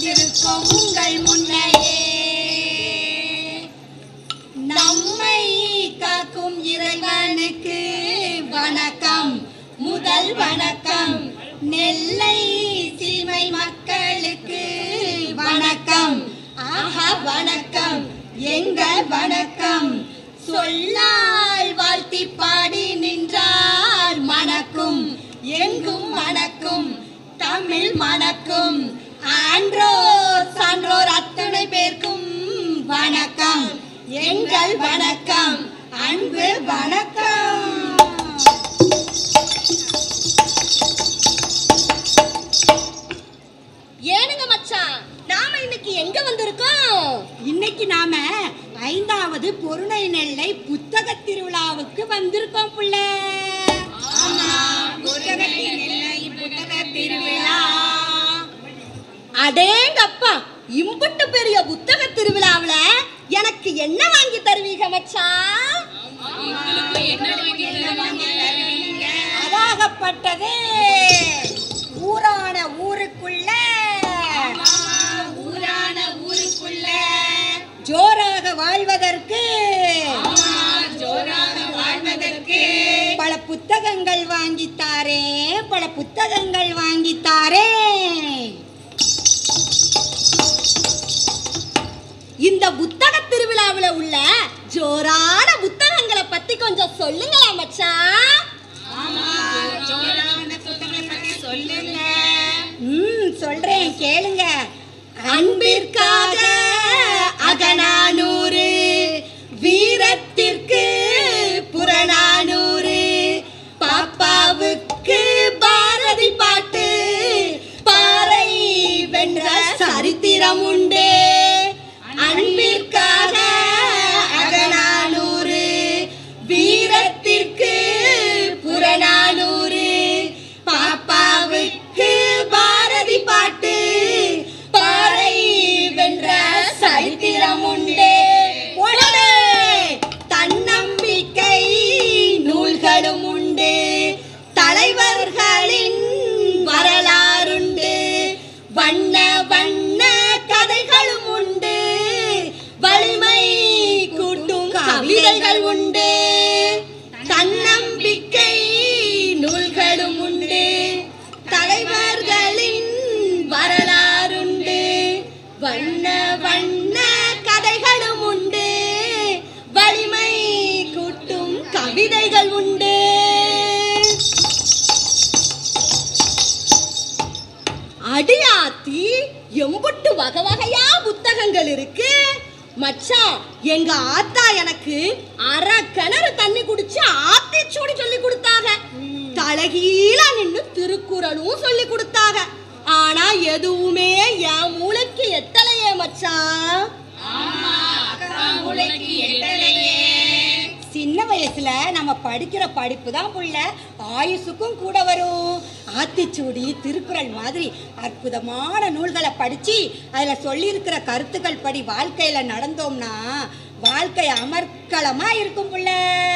இருக்கும் உங்கள் முன்னையே நம்மை காக்கும் இறைவனுக்கு வணக்கம் முதல் வணக்கம் நெல்லை சீமை மக்களுக்கு வணக்கம் ஆஹா வணக்கம் எங்கள் வணக்கம் சொல்லால் வாழ்த்தி பாடி நின்றால் மணக்கும் எங்கும் மணக்கும் தமிழ் மணக்கும் ஆன்றோர் சான்றோர் அத்தனை பேர்க்கும் வணக்கம் எங்கள் வணக்கம் அன்பு வணக்கம் ஏனுங்க மச்சான் நாம இன்னைக்கு எங்க வந்திருக்கோம் இன்னைக்கு நாம ஐந்தாவது பொருணை நெல்லை புத்தக திருவிழாவுக்கு வந்திருக்கோம் புள்ள அடேங்கப்பா இம்புட்டு பெரிய புத்தக திருவிழாவுல எனக்கு என்ன வாங்கி தருவீங்க மச்சான் அதாகப்பட்டது ஊரான ஊருக்குள்ள ஊரான ஊருக்குள்ள ஜோராக வாழ்வதற்கு ஜோராக வாழ்வதற்கு பல புத்தகங்கள் வாங்கித்தாரே பல புத்தகங்கள் வாங்கித்தாரே இந்த புத்தக திருவிழாவுல உள்ள ஜோரான புத்தகங்களை பத்தி கொஞ்சம் சொல்லுங்களா மச்சான் ம் சொல்றேன் கேளுங்க அன்பிற்காக அகநானூறு வீரத்திற்கு புறநானூறு பாப்பாவுக்கு பாரதி பாட்டு பாறை வென்ற சரித்திரம் உண்டு அன்பிற்காக அகநானூறு வீரத்திற்கு புறநானூறு பாப்பாவுக்கு பாரதி பாட்டு பாறை வென்ற சரித்திரம் உண்டு உடனே தன்னம்பிக்கை நூல்களும் உண்டு தலைவர்களின் வரலாறுண்டு வண்ண வண்ண கதைகளும் உண்டு வலிமை கூட்டும் கவிதைகள் உண்டு தன்னம்பிக்கை நூல்களும் உண்டு தலைவர்களின் வரலாறுண்டு வண்ண வண்ண கதைகளும் உண்டு வலிமை கூட்டும் கவிதைகள் உண்டு அடியாத்தி எம்புட்டு வகை வகையா புத்தகங்கள் இருக்கு மச்சான் எங்க ஆத்தா எனக்கு அரை கிணறு தண்ணி குடிச்சு ஆத்திச்சூடி சொல்லி கொடுத்தாங்க தலகீழ நின்னு திருக்குறளும் சொல்லி கொடுத்தாங்க ஆனா எதுவுமே என் மூளைக்கு எட்டலையே மச்சான் சின்ன வயசுல நம்ம படிக்கிற படிப்பு தான் புள்ள ஆயுசுக்கும் கூட வரும் ஆத்திச்சூடி திருக்குறள் மாதிரி அற்புதமான நூல்களை படிச்சு அதுல சொல்லியிருக்கிற கருத்துக்கள் படி வாழ்க்கையில நடந்தோம்னா வாழ்க்கை அமர்க்களமா இருக்கும் புள்ள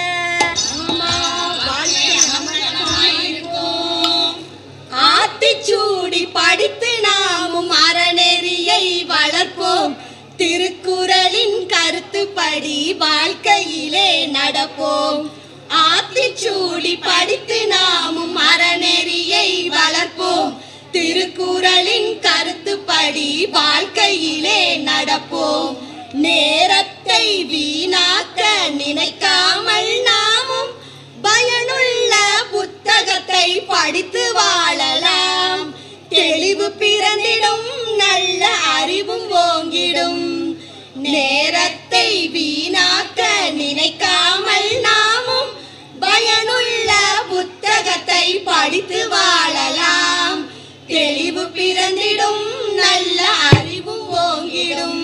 வாழ்க்கை அமர்க்களமா இருக்கும். ஆத்திச்சூடி படித்து நாமும் அறநெறியை வளர்ப்போம் திருக்குறளின் கருத்துப்படி வாழ்க்கையிலே நடப்போம் ஆத்திச்சூடி படித்து நாமும் அறநெறியை வளர்ப்போம் திருக்குறளின் கருத்துப்படி வாழ்க்கையிலே நடப்போம் நேரத்தை வீணாக்க நினைக்காமல் நாமும் பயனுள்ள புத்தகத்தை படித்து வாழலாம் தெளிவு பிறந்திடும் நல்ல அறிவும் ஓங்கிடும் நேரத்தை வீணாக்க நினைக்காமல் நாமும் பயனுள்ள புத்தகத்தை படித்து வாழலாம் தெளிவு பிறந்திடும் நல்ல அறிவும் ஓங்கிடும்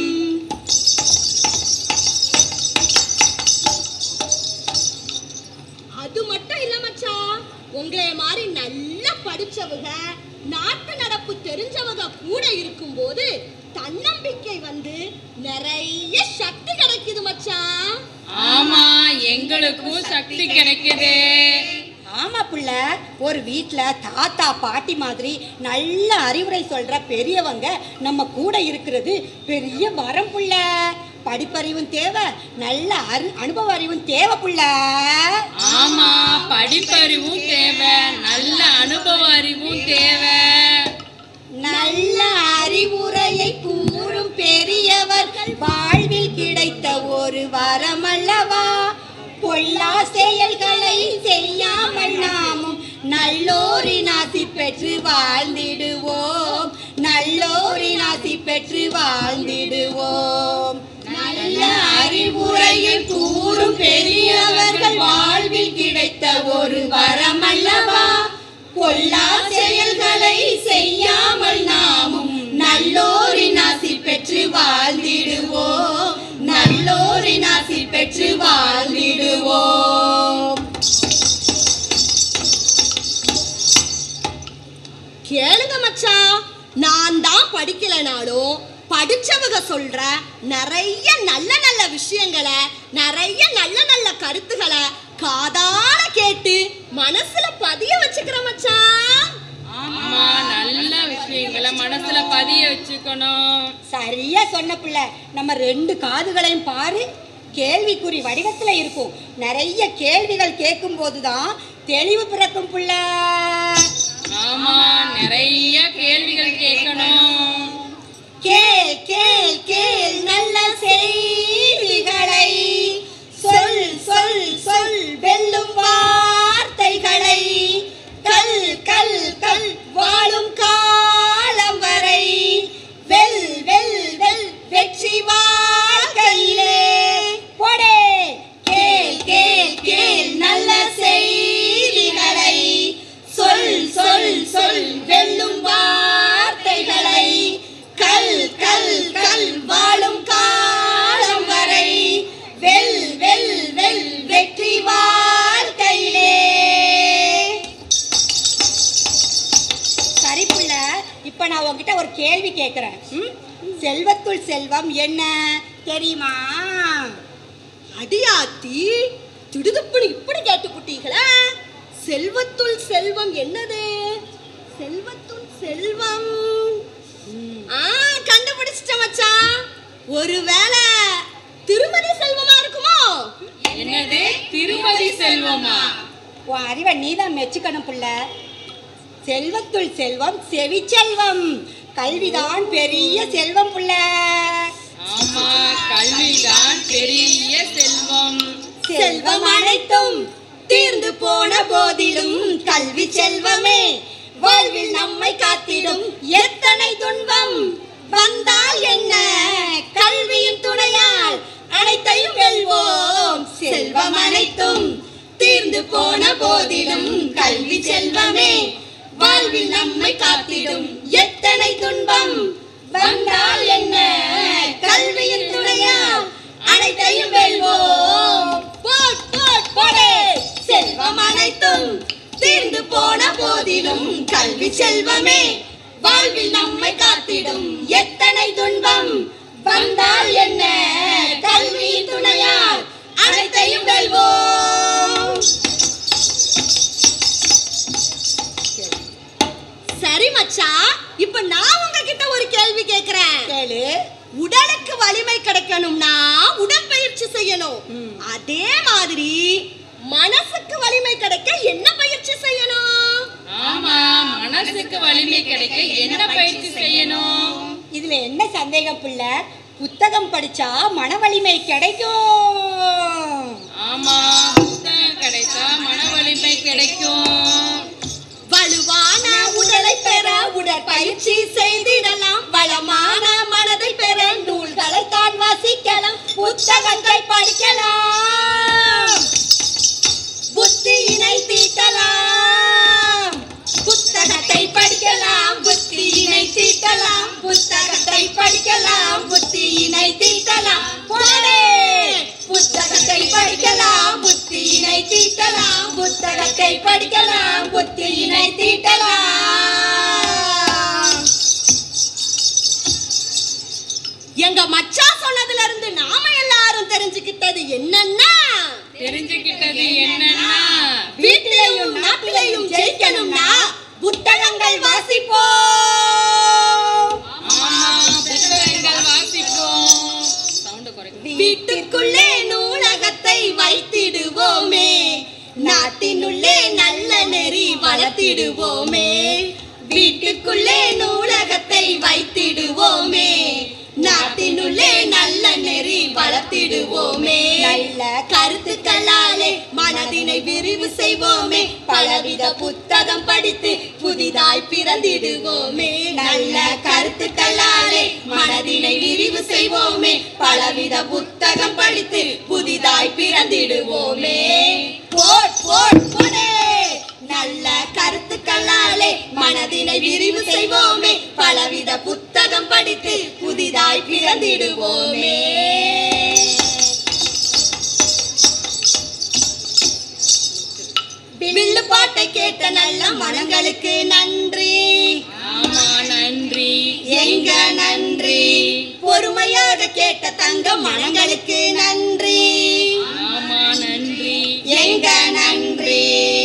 அது மட்டும் இல்ல மச்சான் உங்களை மாதிரி நல்லா படிச்சவங்க நாட்டு நடப்பு தெரிஞ்சவங்க கூட இருக்கும்போது தன்னம்பிக்கை வந்து நிறைய சக்தி கிடைக்குது மச்சான் ஆமா எங்களுக்கும் சக்தி கிடைக்குது ஆமா புள்ள ஒரு வீட்டில் தாத்தா பாட்டி மாதிரி நல்ல அறிவுரை சொல்ற பெரியவங்க நம்ம கூட இருக்கிறது பெரிய வரம் புள்ள படிப்பறிவும் தேவை நல்ல அறி அனுபவ அறிவும் தேவை புள்ள ஆமா படிப்பறிவும் தேவை நல்ல அனுபவ அறிவும் தேவை நல்ல அறிவுரையை கூறும் பெரியவர்கள் வாழ்வில் கிடைத்த ஒரு வரம் அல்லவா பொல்லா செயல்களை செய்யாமல் நாமும் நல்லோரின் ஆசி பெற்று வாழ்ந்திடுவோம் நல்லோரின் ஆசி பெற்று வாழ்ந்திடுவோம் நல்ல அறிவுரையை கூறும் பெரியவர்கள் வாழ்வில் கிடைத்த ஒரு வரம் அல்லவா பொல்லா செயல்களை செய்யாமல் நாமும் நல்லோரின் ஆசி பெற்று வாழ்ந்திடுவோம் நல்லோரின் ஆசி பெற்று வாழ்ந்திடுவோம் கேளுங்க மச்சான் நான் தான் படிக்கலைனாலும் படிச்சவங்க சொல்ற நிறைய நல்ல நல்ல விஷயங்களை நிறைய நல்ல நல்ல கருத்துக்களை காதால கேட்டு மனசுல பதிய வச்சுக்கிறேன் மச்சான் ஆமா நல்ல விஷயங்களை மனசுல பதிய வச்சுக்கணும் சரியா சொன்ன பிள்ளை நம்ம ரெண்டு காதுகளையும் பாரு கேள்விக்குறி வடிவத்துல இருக்கும் நிறைய கேள்விகள் கேட்கும் போதுதான் தெளிவு பிறக்கும் பிள்ளை ஆமா நிறைய கேள்விகள் கேட்கணும் கேள் கேள் கேள் நல்ல செய்திகளை சொல் சொல் சொல் வெல்லும் வார்த்தைகளை கல் கல் கல் வாழும் காலம் வரை வெல் வெல் வெல் வெற்றி வாழ்க்கையிலே போடே கேள் கேள் கேள் நல்ல செய்திகளை சொல் சொல் சொல் வெல்லும் வார்த்தைகளை கல் கல் கல் வாழும் காலம் வரை வெல் வெல் வெல் வெற்றி வாழ்க்கையிலே சரி புள்ள இப்ப நான் உன்கிட்ட ஒரு கேள்வி கேட்கிறேன் ம்? செல்வத்துள் செல்வம் என்ன தெரியுமா அடியாத்தி திடுதுப்புன்னு இப்படி கேட்டு புட்டீங்களா செல்வத்துள் செல்வம் என்னது செல்வத்துள் செல்வம் ஆ கண்டுபிடிச்சிட்ட மச்சான் ஒருவேளை திருமதி செல்வமா இருக்குமோ என்னது திருமதி செல்வமா உன் அறிவை நீதான் மெச்சுக்கணும் புள்ள செல்வத்துள் செல்வம் செவிச்செல்வம் கல்விதான் பெரிய செல்வம் புள்ள ஆமா கல்விதான் பெரிய செல்வம் செல்வம் அனைத்தும் தீர்ந்து போன போதிலும் கல்வி செல்வமே வாழ்வில் நம்மை காத்திடும் எத்தனை துன்பம் வந்தால் என்ன கல்வியின் துணையால் அனைத்தையும் வெல்வோம் செல்வம் அனைத்தும் தீர்ந்து போன போதிலும் கல்வி செல்வமே வாழ்வில் நம்மை காத்திடும் எத்தனை துன்பம் வந்தால் என்ன கல்வியின் துணையால் அனைத்தையும் வெல்வோம் போட், போட், போடே. செல்வம் அனைத்தும் தீர்ந்து போன போதிலும் கல்வி செல்வமே வாழ்வில் நம்மை காத்திடும் எத்தனை துன்பம் வந்தால் என்ன கல்வியின் துணையால் அனைத்தையும் வெல்வோம் சரி மச்சான் இப்ப நான் உங்ககிட்ட ஒரு கேள்வி கேக்குறேன் கேளு உடலுக்கு வலிமை கிடைக்கணும்னா உடற்பயிற்சி செய்யணும் ம். அதே மாதிரி மனசுக்கு வலிமை கிடைக்க என்ன பயிற்சி செய்யணும் ஆமா மனசுக்கு வலிமை கிடைக்க என்ன பயிற்சி செய்யணும் இதுல என்ன சந்தேகம் புள்ள புத்தகம் படிச்சா மன வலிமை கிடைக்கும் ஆமா புத்தகம் கிடைச்சா மன வலிமை கிடைக்கும் வலுவான உடலை பெற உடற்பயிற்சி செய்திடலாம் வளமான மனதை பெற நூல்களை தான் வாசிக்கலாம் புத்தகங்கள் படிக்கலாம் புத்தியினை தீட்டலாம் புத்தகத்தை படிக்கலாம் புத்தியினை தீட்டலாம் புத்தகத்தை படிக்கலாம் புத்தியினை தீட்டலாம் போடே புத்தகத்தை படிக்கலாம் புத்தியினை தீட்டலாம் புத்தகத்தை படிக்கலாம் புத்தியினை தீட்டலாம் எங்க மச்சான் சொன்னதுல இருந்து நாம எல்லாரும் தெரிஞ்சுக்கிட்டது என்னன்னா தெரிஞ்சுக்கிட்டது என்னன்னா வீட்டிலையும் நாட்டு பிறந்திடுவோமே நல்ல கருத்துக்களாலே மனதினை விரிவு செய்வோமே பலவித புத்தகம் படித்து புதிதாய் பிறந்திடுவோமே நல்ல கருத்துக்களாலே மனதினை விரிவு செய்வோமே பலவித புத்தகம் படித்து புதிதாய் பிறந்திடுவோமே போட் போட் போனே நல்ல கருத்துக்களாலே மனதினை விரிவு செய்வோமே பலவித புத்தகம் படித்து புதிதாய் பிறந்திடுவோமே வில்லு பாட்டை கேட்ட நல்ல மனங்களுக்கு நன்றி ஆமா நன்றி எங்க நன்றி பொறுமையாக கேட்ட தங்க மனங்களுக்கு நன்றி ஆமா நன்றி எங்க நன்றி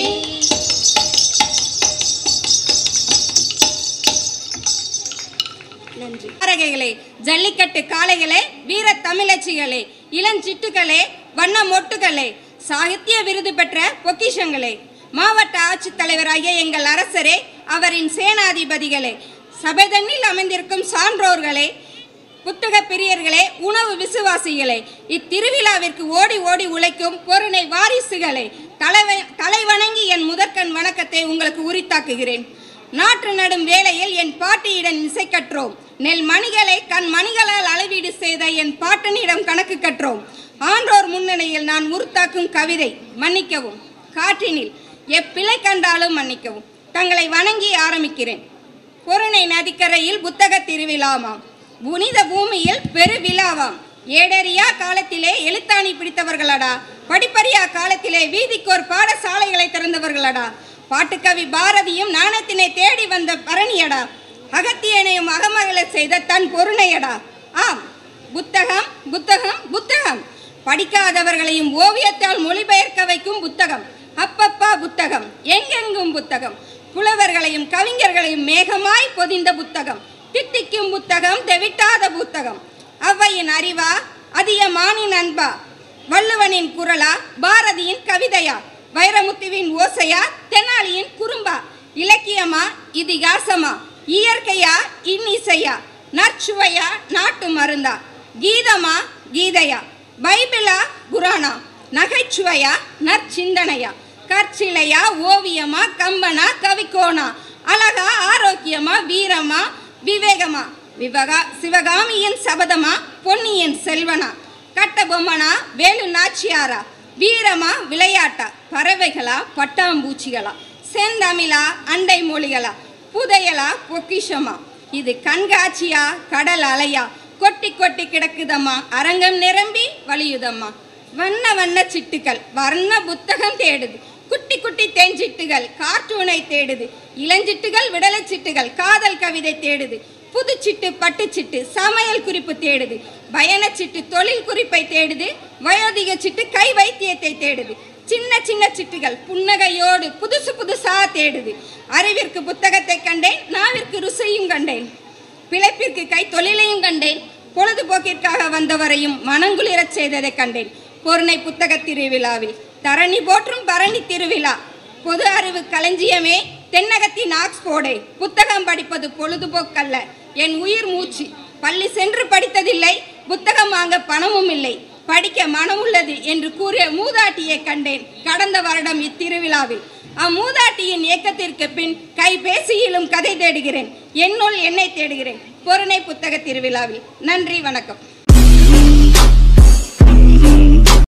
நன்றி தாரகைகளே ஜல்லிக்கட்டு காளைகளே வீர தமிழச்சிகளே இளஞ்சிட்டுகளே வண்ண மொட்டுகளே சாகித்ய விருது பெற்ற பொக்கிஷங்களே மாவட்ட ஆட்சித்தலைவராகிய எங்கள் அரசரே அவரின் சேனாதிபதிகளே சபைதன்னில் அமைந்திருக்கும் சான்றோர்களே புத்தக பிரியர்களே உணவு விசுவாசிகளே இத்திருவிழாவிற்கு ஓடி ஓடி உழைக்கும் பொருணை வாரிசுகளே தலைவ தலைவணங்கி என் முதற்கண் வணக்கத்தை உங்களுக்கு உரித்தாக்குகிறேன் நாற்று நடும் வேளையில் என் பாட்டியிடம் இசை கற்றோம் நெல் மணிகளை கண் மணிகளால் அளவீடு செய்த என் பாட்டனிடம் கணக்கு கற்றோம் ஆன்றோர் முன்னிலையில் நான் உருத்தாக்கும் கவிதை மன்னிக்கவும் காற்றினில் எப்பிழை கண்டாலும் மன்னிக்கவும் தங்களை வணங்கி ஆரம்பிக்கிறேன் பொருணை நதிக்கரையில் புத்தக திருவிழாமாம் புனித பூமியில் பெருவிழாவாம் ஏடறியா காலத்திலே எழுத்தாணி பிடித்தவர்களடா படிப்பறியா காலத்திலே வீதிக்கோர் பாடசாலைகளை திறந்தவர்களடா பாட்டுக்கவி பாரதியும் நாணத்தினை தேடி வந்த பரணியடா அகத்தியனையும் அகமகளை செய்த தன் பொருணையடா ஆம் புத்தகம் புத்தகம் புத்தகம் படிக்காதவர்களையும் ஓவியத்தால் மொழிபெயர்க்க வைக்கும் புத்தகம் அப்பப்பா புத்தகம் எங்கெங்கும் புத்தகம் புலவர்களையும் கவிஞர்களையும் மேகமாய் பொதிந்த புத்தகம் தித்திக்கும் புத்தகம் தெவிட்டாத புத்தகம் ஔவையின் அறிவா அதியமானின் அன்பா வள்ளுவனின் குரலா பாரதியின் கவிதையா வைரமுத்துவின் ஓசையா தெனாலியின் குறும்பா இலக்கியமா இதிகாசமா இயற்கையா இன்னிசையா நற்சுவையா நாட்டு மருந்தா கீதமா கீதையா பைபிளா குரானா நகைச்சுவையா நற்சிந்தனையா கற்சிலையா ஓவியமா கம்பனா கவிக்கோனா அழகா ஆரோக்கியமா வீரமா விவேகமா விவகா சிவகாமியின் சபதமா பொன்னியின் செல்வனா கட்டபொம்மனா வேலு நாச்சியாரா வீரமா விளையாட்டா பறவைகளா பட்டாம்பூச்சிகளா செந்தமிழா அண்டை மொழிகளா புதையலா பொக்கிஷமா இது கண்காட்சியா கடல் அலையா கொட்டி கொட்டி கிடக்குதம்மா அரங்கம் நிரம்பி வலியுதம்மா வண்ண வண்ண சிட்டுகள் வர்ண புத்தகம் தேடுது குட்டி குட்டி தேஞ்சிட்டுகள் கார்ட்டூனை தேடுது இளஞ்சிட்டுகள் விடலை சிட்டுகள் காதல் கவிதை தேடுது புதுச்சிட்டு பட்டுச்சிட்டு சமையல் குறிப்பு தேடுது பயணச்சிட்டு தொழில் குறிப்பை தேடுது வயோதிக சிட்டு கை வைத்தியத்தை தேடுது சின்ன சின்ன சிட்டுகள் புன்னகையோடு புதுசு புதுசா தேடுது அறிவிற்கு புத்தகத்தை கண்டேன் நாவிற்கு ருசியும் கண்டேன் பிழைப்பிற்கு கை தொழிலையும் கண்டேன் பொழுதுபோக்கிற்காக வந்தவரையும் மனங்குளிரச் செய்ததை கண்டேன் பொருணை புத்தக திருவிழாவில் தரணி போற்றும் பரணி திருவிழா பொது அறிவு களஞ்சியமே தென்னகத்தின் ஆக்ஸ்போர்டே புத்தகம் படிப்பது பொழுதுபோக்கல்ல என் உயிர் மூச்சு பள்ளி சென்று படித்ததில்லை புத்தகம் வாங்க பணமும் இல்லை படிக்க மனமுள்ளது என்று கூறிய மூதாட்டியை கண்டேன் கடந்த வருடம் இத்திருவிழாவில் அம்மூதாட்டியின் இயக்கத்திற்கு பின் கைபேசியிலும் கதை தேடுகிறேன் என்னுள் என்னை தேடுகிறேன் பொருணை புத்தக திருவிழாவில் நன்றி வணக்கம்